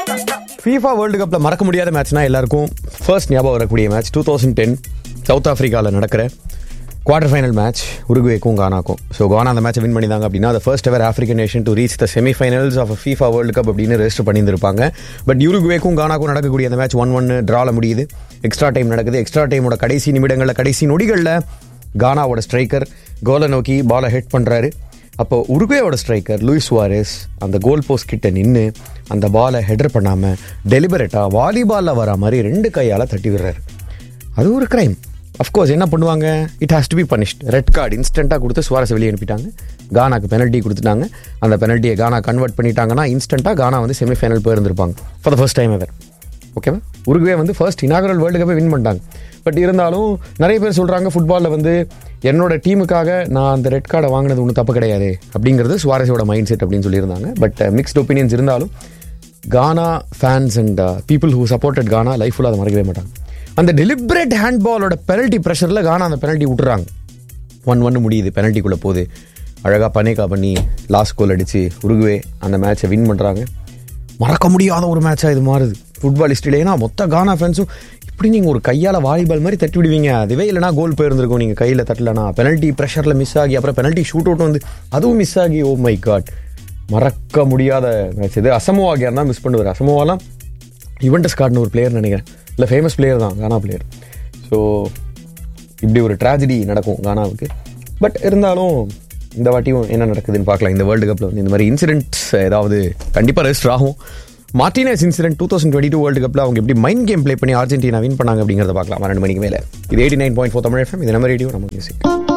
FIFA world கப்பில் மறக்க முடியாத மேட்ச்னா எல்லாருக்கும் ஃபர்ஸ்ட் ஞாபகம் வரக்கூடிய match two thousand ten south ஆஃப்ரிக்காவில் நடக்கிற குவார்டர் ஃபைனல் மேட்ச் உருகுவேக்கும் கானாக்கும் ஸோ கானா அந்த மேட்சை வின் பண்ணியிருந்தாங்க அப்படின்னா அந்த first ever African nation to reach the semifinals of FIFA world cup அப்படின்னு ரெஜிஸ்டர் பண்ணியிருந்திருப்பாங்க பட் உருகுவேக்கும் கானாக்கும் நடக்கக்கூடிய அந்த மேட்ச் ஒன் ஒன் ட்ரால முடியுது எக்ஸ்ட்ரா டைம் நடக்குது எக்ஸ்ட்ரா டைமோட கடைசி நிமிடங்களில் கடைசி நொடிகளில் கானாவோட ஸ்ட்ரைக்கர் கோலை நோக்கி பாலை ஹெட் பண்ணுறாரு அப்போ உருகுவேயோட ஸ்ட்ரைக்கர் லூயிஸ் சுவாரஸ் அந்த கோல் போஸ்ட் கிட்ட நின்று அந்த பாலை ஹெடர் பண்ணாமல் டெலிபரேட்டாக வாலிபாலில் வர மாதிரி ரெண்டு கையால் தட்டி விடுறாரு அது ஒரு கிரைம் அஃப்கோர்ஸ் என்ன பண்ணுவாங்க it has to be punished red card இன்ஸ்டண்ட்டாக கொடுத்து சுவாரஸ் வெளியே அனுப்பிட்டாங்க கானாக்கு பெனல்ட்டி கொடுத்துட்டாங்க அந்த பெனல்ட்டியை கானா கன்வெர்ட் பண்ணிட்டாங்கன்னா இன்ஸ்டண்ட்டாக கானா வந்து செமிஃபைனல் போயிருந்திருப்பாங்க for the first time ever ஓகேவா உருகுவே வந்து ஃபர்ஸ்ட் இனாகரல் வேர்ல்டு கப்பை வின் பண்ணிட்டாங்க பட் இருந்தாலும் நிறைய பேர் சொல்கிறாங்க ஃபுட்பாலில் வந்து என்னோட டீமுக்காக நான் அந்த ரெட் கார்டை வாங்கினது ஒன்றும் தப்பு கிடையாது அப்படிங்கிறது சுவாரஸோட மைண்ட் செட் அப்படின்னு சொல்லியிருந்தாங்க பட் மிக்ஸ்ட் ஒப்பீனியன்ஸ் இருந்தாலும் Ghana fans and people who supported Ghana life ஃபுல்லாக அதை மறக்கவே மாட்டாங்க அந்த டெலிபரேட் ஹேண்ட்பாலோட பெனல்ட்டி ப்ரெஷரில் கானா அந்த பெனல்ட்டி விட்டுறாங்க ஒன் ஒன்று முடியுது பெனல்ட்டிக்குள்ளே போகுது அழகாக பனேகா பண்ணி லாஸ்ட் கோல் அடித்து உருகுவே அந்த மேட்சை வின் பண்ணுறாங்க மறக்க முடியாத ஒரு மேட்சாக இது மாறுது ஃபுட்பால் ஹிஸ்ட்ரியிலேனா மொத்த கானா ஃபேன்ஸும் இப்படி நீங்கள் ஒரு கையால் வாலிபால் மாதிரி தட்டி விடுவீங்க அதுவே இல்லைனா கோல் போயிருந்திருக்கும் நீங்கள் கையில் தட்டலனா பெனல்ட்டி ப்ரெஷரில் மிஸ் ஆகி அப்புறம் பெனல்ட்டி ஷூட் அவுட் வந்து அதுவும் மிஸ் ஆகி ஓ மை காட் மறக்க முடியாத மேட்ச் இது அசமோவா கேர் தான் மிஸ் பண்ணுவார் அசமோவாலாம் யுவெண்டஸ் கார்டுன்னு ஒரு பிளேயர் நினைக்கிறேன் இல்லை ஃபேமஸ் பிளேயர் தான் கானா பிளேயர் ஸோ இப்படி ஒரு ட்ராஜடி நடக்கும் கானாவுக்கு பட் இருந்தாலும் இந்த வாட்டியும் என்ன நடக்குதுன்னு பார்க்கலாம் இந்த வேர்ல்டு கப்பில் வந்து இந்த மாதிரி இன்சிடென்ட்ஸ் ஏதாவது கண்டிப்பாக ரெஜிஸ்டர் ஆகும் Martinez incident two thousand twenty two world கப்பில் அவங்க எப்படி மைண்ட் கேம் ப்ளே பண்ணி அர்ஜென்டினா வின் பண்ணாங்க அப்படிங்கிறத பார்க்கலாம் ரெண்டு மணிக்கு மேலே இது eighty nine point four Tamil FM இது நம்ம ரேடியோ நம்ம மியூசிக்